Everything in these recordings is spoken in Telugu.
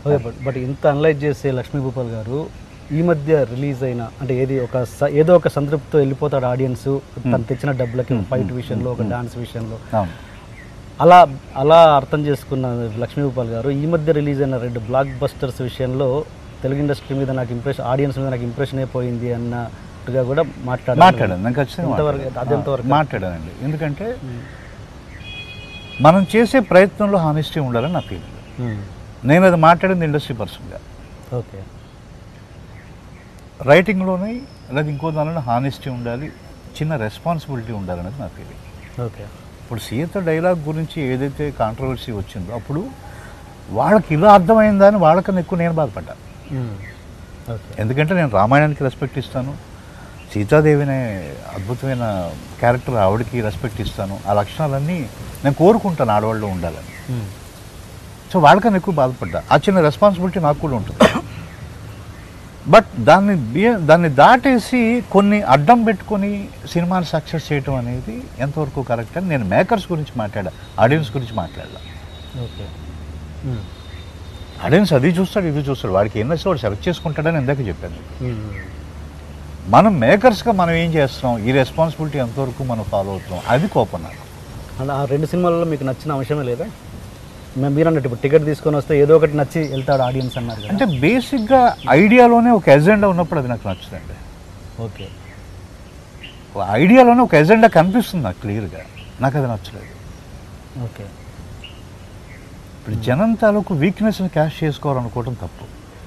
ఓకే బట్ బట్ ఇంత అనలైజ్ చేసే లక్ష్మీ భూపాల్ గారు ఈ మధ్య రిలీజ్ అయిన అంటే ఏది ఒక స- ఏదో ఒక సంతృప్తితో వెళ్ళిపోతాడు ఆడియన్స్ తను తెచ్చిన డబ్బులకి ఫైట్ విషయంలో ఒక డాన్స్ విషయంలో అవును అలా అలా అర్థం చేసుకున్న లక్ష్మీ భూపాల్ గారు ఈ మధ్య రిలీజ్ అయిన రెండు బ్లాక్ బస్టర్స్ విషయంలో తెలుగు ఇండస్ట్రీ మీద నాకు ఇంప్రెషన్ ఆడియన్స్ మీద నాకు ఇంప్రెషన్ అయిపోయింది అన్నట్టుగా కూడా మాట్లాడారు మాట్లాడాను నేను ఖచ్చితంగా ఎంతవరకు- మాట్లాడాను. అది ఎంతవరకు? మాట్లాడానండి ఎందుకంటే మనం చేసే ప్రయత్నంలో హానెస్టీ ఉండాలని నా ఫీలింగ్ నేను అది మాట్లాడింది ఇండస్ట్రీ పర్సన్గా ఓకే రైటింగ్లోనే లేదా ఇంకో దానిలో హానెస్టీ ఉండాలి చిన్న రెస్పాన్సిబిలిటీ ఉండాలనేది నా ఫీలింగ్ ఓకే ఇప్పుడు సీత డైలాగ్ గురించి ఏదైతే కాంట్రవర్సీ వచ్చిందో అప్పుడు వాళ్ళకి ఇలా అర్థమైందా అని వాళ్ళకన్నా ఎక్కువ నేను బాధపడ్డా ఓకే ఎందుకంటే నేను రామాయణానికి రెస్పెక్ట్ ఇస్తాను సీతాదేవినే అద్భుతమైన క్యారెక్టర్ ఆవిడకి రెస్పెక్ట్ ఇస్తాను ఆ లక్షణాలన్నీ నేను కోరుకుంటాను ఆడవాళ్ళు ఉండాలని సో వాళ్ళకన్నా ఎక్కువ బాధపడ్డా ఆ చిన్న రెస్పాన్సిబిలిటీ నాకు కూడా ఉంటుంది బట్ దాన్ని బియ- దాన్ని దాటేసి కొన్ని అడ్డం పెట్టుకొని సినిమాని సక్సెస్ చేయటం అనేది ఎంతవరకు కరెక్ట్ అని నేను మేకర్స్ గురించి మాట్లాడా ఆడియన్స్ గురించి మాట్లాడా ఓకే ఆడియన్స్ అది చూస్తాడు ఇది చూస్తాడు వాడికి ఏం నచ్చితే వాడు సెలెక్ట్ చేసుకుంటాడని ఇందాక చెప్పాను మనం మేకర్స్గా మనం ఏం చేస్తాం ఈ రెస్పాన్సిబిలిటీ ఎంతవరకు మనం ఫాలో అవుతాం అది కోపం నాకు అంటే ఆ రెండు సినిమాలలో మీకు నచ్చిన అంశమే లేదా మేము మీరు అన్నట్టు ఇప్పుడు టికెట్ తీసుకొని వస్తే ఏదో ఒకటి నచ్చి వెళ్తాడు ఆడియన్స్ అన్నారు కదా అంటే బేసిక్గా ఐడియాలోనే ఒక ఎజెండా ఉన్నప్పుడు అది నాకు నచ్చుతుంది ఓకే ఐడియాలోనే ఒక ఎజెండా కనిపిస్తుంది నాకు క్లియర్గా నాకు అది నచ్చలేదు ఓకే ఇప్పుడు జనం తాలూకు వీక్నెస్ని క్యాష్ చేసుకోవాలనుకోవడం తప్పు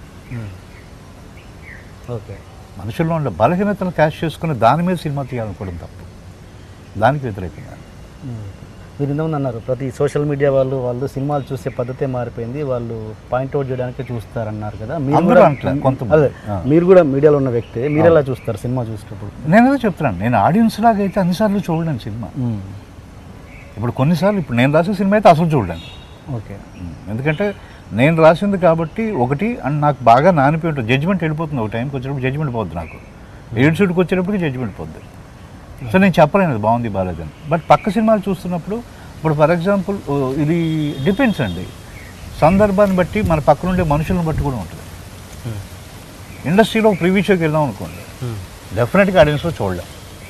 ఓకే మనుషుల్లో ఉండే బలహీనతను క్యాష్ చేసుకుని దాని మీద సినిమా తీయాలనుకోవడం తప్పు దానికి వ్యతిరేకంగా మీరు ఇంతకుముందు అన్నారు ప్రతి సోషల్ మీడియా వాళ్ళు వాళ్ళు సినిమాలు చూసే పద్ధతే మారిపోయింది వాళ్ళు పాయింట్అవుట్ చేయడానికి చూస్తారన్నారు కదా మీరు అందరూ కూడా అంటలే, కొంతమంది. అదే ఆ. మీరు కూడా మీడియాలో ఉన్న వ్యక్తి మీరు ఎలా చూస్తారు సినిమా చూసేటప్పుడు నేను అదే చెప్తున్నాను నేను ఆడియన్స్ లాగా అయితే అన్నిసార్లు చూడలేను సినిమా ఇప్పుడు కొన్నిసార్లు ఇప్పుడు నేను రాసే సినిమా అయితే అసలు చూడలేను ఓకే ఎందుకంటే నేను రాసింది కాబట్టి ఒకటి అండ్ నాకు బాగా నానిపోయి ఉంటుంది జడ్జిమెంట్ వెళ్ళిపోతుంది ఒక టైంకి వచ్చేటప్పుడు జడ్జిమెంట్ పోద్ది నాకు ఎయిడ్ సీట్కి వచ్చేటప్పటికి జడ్జిమెంట్ పోద్ది సో నేను చెప్పలేను అది బాగుంది బాగాలేదని బట్ పక్క సినిమాలు చూస్తున్నప్పుడు ఇప్పుడు ఫర్ ఎగ్జాంపుల్ ఇది డిపెండ్స్ అండి సందర్భాన్ని బట్టి మన పక్కన ఉండే మనుషులను బట్టి కూడా ఉంటుంది ఇండస్ట్రీలో ఒక ప్రివ్యూ షోకి వెళ్దాం అనుకోండి డెఫినెట్గా ఆడియన్స్లో చూడలేం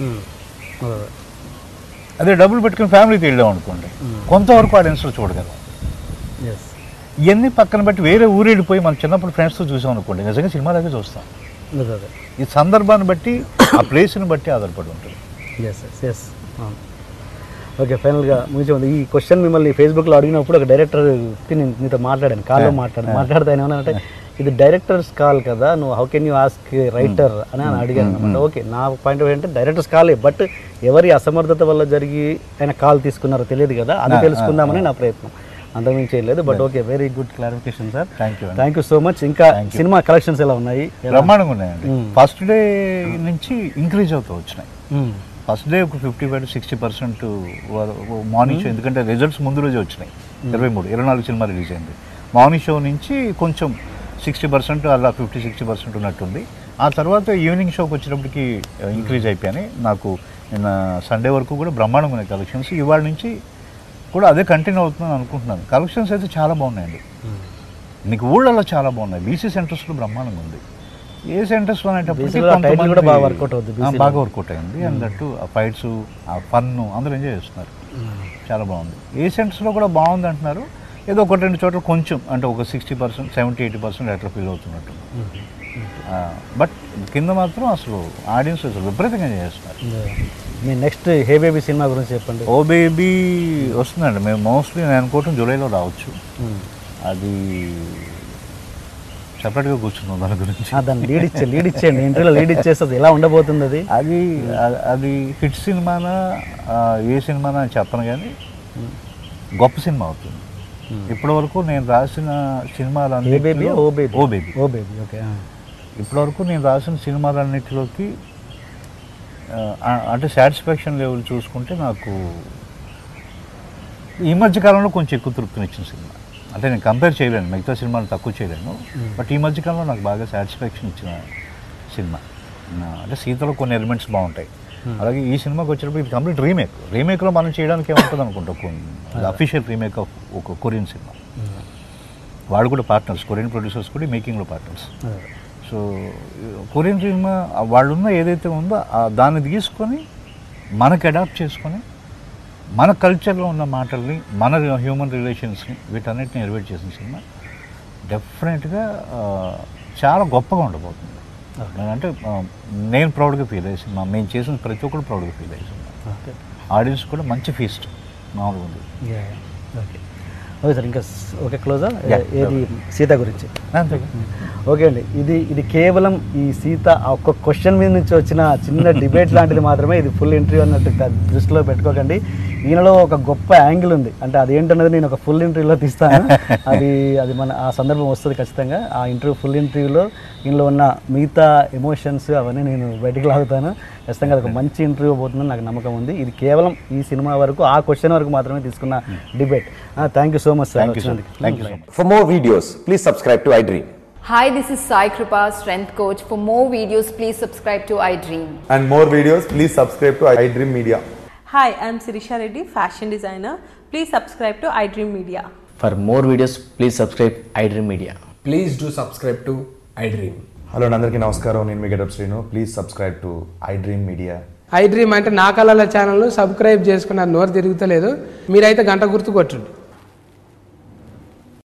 అదే డబ్బులు పెట్టుకుని ఫ్యామిలీకి వెళ్ళాం అనుకోండి కొంతవరకు ఆడియన్స్లో చూడగలం ఎస్ ఇవన్నీ పక్కన పెట్టి వేరే ఊరు వెళ్ళిపోయి మన చిన్నప్పుడు ఫ్రెండ్స్తో చూసాం అనుకోండి నిజంగా సినిమా దగ్గర చూస్తాం అదే అదే ఈ సందర్భాన్ని బట్టి ఆ ప్లేస్ని బట్టి ఆధారపడి ఉంటుంది ఎస్ ఎస్ ఎస్ ఓకే ఫైనల్గా ముగించే ముందు ఈ క్వశ్చన్ మిమ్మల్ని ఫేస్బుక్లో అడిగినప్పుడు ఒక డైరెక్టర్ నేను మీతో మాట్లాడాను కాల్లో మాట్లాడాను మాట్లాడితే ఆయన ఏమన్నారంటే ఇది డైరెక్టర్స్ కాల్ కదా నువ్వు how can you ask writer అని ఆయన అడిగాను అనమాట ఓకే నా పాయింట్ ఆఫ్ అంటే డైరెక్టర్స్ కాలే బట్ ఎవరి అసమర్థత వల్ల జరిగి ఆయన కాల్ తీసుకున్నారో తెలియదు కదా అది తెలుసుకుందామని నా ప్రయత్నం అంతకుమించి చేయలేదు but okay very good clarification sir thank you thank you so much ఇంకా సినిమా కలెక్షన్స్ ఎలా ఉన్నాయి ఎలా- బ్రహ్మాండంగా ఉన్నాయండి మ్మ్. ఫస్ట్ డే నుంచి ఇంక్రీజ్ అవుతూ వచ్చినాయి మ్మ్. ఫస్ట్ డే ఒక fifty five to sixty percent morning show ఎందుకంటే రిజల్ట్స్ ముందు రోజే వచ్చినాయి ఇరవై మూడు ఇరవై నాలుగు సినిమా రిలీజ్ అయింది మార్నింగ్ షో నుంచి కొంచెం సిక్స్టీ పర్సెంట్ అలా ఫిఫ్టీ సిక్స్టీ పర్సెంట్ ఉన్నట్టుంది ఆ తర్వాత ఈవినింగ్ షోకి వచ్చేటప్పటికి ఇంక్రీజ్ అయిపోయాయి నాకు నిన్న సండే వరకు కూడా బ్రహ్మాండంగా ఉన్నాయి కలెక్షన్స్ ఇవాళ నుంచి కూడా అదే కంటిన్యూ అవుతుందని అనుకుంటున్నాను కలెక్షన్స్ అయితే చాలా బాగున్నాయండి మీకు ఊళ్ళలో చాలా బాగున్నాయి బీసీ సెంటర్స్లో బ్రహ్మాండంగా ఉంది ఏ సెంటర్స్ అనేటప్పటికి BC లో ఆ title కొంతమంది- కూడా బాగా workout అవుద్ది, BC ఆ, లో. బాగా వర్కౌట్ అయింది అన్నట్టు ఆ ఫైట్స్ ఆ ఫన్ అందరూ ఎంజాయ్ చేస్తున్నారు చాలా బాగుంది ఏ సెంటర్స్లో కూడా బాగుంది అంటున్నారు ఏదో ఒకటి రెండు చోట్ల కొంచెం అంటే ఒక sixty percent seventy eighty percent అట్లా ఫీల్ అవుతున్నట్టు బట్ కింద మాత్రం అసలు ఆడియన్స్ అసలు విపరీతంగా ఎంజాయ్ చేస్తున్నారు మీ నెక్స్ట్ హే బేబీ సినిమా గురించి చెప్పండి ఓ బేబీ వస్తుందండి మేము మోస్ట్లీ నేను అనుకోవటం జూలైలో రావచ్చు మ్మ్. అది సపరేట్గా కూర్చున్నాం దాని గురించి ఆ, దాన్ని లీడ్ ఇచ్చే లీడ్ ఇచ్చేయండి ఇంటర్వ్యూలో లీడ్ ఇచ్చేస్తుంది ఎలా ఉండబోతుంది అది అది అ- అది హిట్ సినిమానా ఆ, ఏ సినిమానా అని చెప్పను కానీ గొప్ప సినిమా అవుతుంది ఇప్పటి వరకు నేను రాసిన సినిమాలు ఏ baby oh baby oh baby oh baby okay ఇప్పటి వరకు నేను రాసిన సినిమాలన్నిటిలోకి ఆ, అంటే సాటిస్ఫాక్షన్ లెవెల్ చూసుకుంటే నాకు ఈ మధ్య కాలంలో కొంచెం ఎక్కువ తృప్తినిచ్చిన సినిమా అంటే నేను కంపేర్ చేయలేను మిగతా సినిమాలు తక్కువ చేయలేను బట్ ఈ మధ్య కాలంలో నాకు బాగా సాటిస్ఫాక్షన్ ఇచ్చిన సినిమా నా- అంటే సీతలో కొన్ని ఎలిమెంట్స్ బాగుంటాయి అలాగే ఈ సినిమాకి వచ్చేటప్పుడు ఇది కంప్లీట్ రీమేక్ రీమేక్లో మనం చేయడానికి ఏముంటుంది అనుకుంటా అఫీషియల్ రీమేక్ ఆఫ్ ఒక కొరియన్ సినిమా వాళ్ళు కూడా పార్ట్నర్స్ కొరియన్ ప్రొడ్యూసర్స్ కూడా మేకింగ్లో పార్ట్నర్స్ సో కొరియన్ సినిమా వాళ్ళున్న ఏదైతే ఉందో ఆ దాన్ని తీసుకొని మనకు అడాప్ట్ చేసుకొని మన కల్చర్లో ఉన్న మాటల్ని మన హ్యూమన్ రిలేషన్స్ని వీటన్నిటిని ఎలివేట్ చేసిన సినిమా డెఫినెట్గా చాలా గొప్పగా ఉండబోతుంది అంటే ఆ, నేను ప్రౌడ్గా ఫీల్ అయ్యే సినిమా మేము చేసిన ప్రతి ఒక్కరు ప్రౌడ్గా ఫీల్ అయ్యే సినిమా ఓకే ఆడియన్స్ కూడా మంచి ఫీస్ట్ మామూలుగా ఉంది ఓకే ఓకే సార్ ఇంకా స్- ఓకే క్లోజా Yeah. ఏది సీత గురించి అంతే ఓకే అండి ఇది ఇది కేవలం ఈ సీత ఆ ఒక్క క్వశ్చన్ మీద నుంచి వచ్చిన చిన్న డిబేట్ లాంటిది మాత్రమే ఇది ఫుల్ ఇంటర్వ్యూ అన్నట్టు కా- దృష్టిలో పెట్టుకోకండి ఈయనలో ఒక గొప్ప యాంగిల్ ఉంది అంటే అది ఏంటన్నది నేను ఒక ఫుల్ ఇంటర్వ్యూలో తీస్తాను అది అది మన ఆ సందర్భం వస్తుంది ఖచ్చితంగా ఆ ఇంటర్వ్యూ ఫుల్ ఇంటర్వ్యూలో ఇందులో ఉన్న మిగతా ఎమోషన్స్ అవన్నీ నేను బయటికి లాగుతాను ఖచ్చితంగా అది ఒక మంచి ఇంటర్వ్యూ పోతుందని నాకు నమ్మకం ఉంది ఇది కేవలం ఈ సినిమా వరకు ఆ క్వశ్చన్ వరకు మాత్రమే తీసుకున్న debate thank you so much sir thank you so much thank you so much For more videos, please subscribe to iDream. Hi, this is Sai Kripa, strength coach. For more videos, please subscribe to iDream. and more videos, please subscribe to iDream Media. Hi, I'm Sirisha Reddy, fashion designer. Please subscribe to iDream Media. For more videos, please subscribe iDream Media. Please do subscribe to iDream. Hello అందరికీ నమస్కారం నేను మీ getup Srinu please subscribe to iDream media iDream అంటే నా కళల ఛానల్ను సబ్స్క్రైబ్ చేసుకున్న నోరు తిరుగుతలేదు మీరైతే గంట గుర్తు కొట్టండి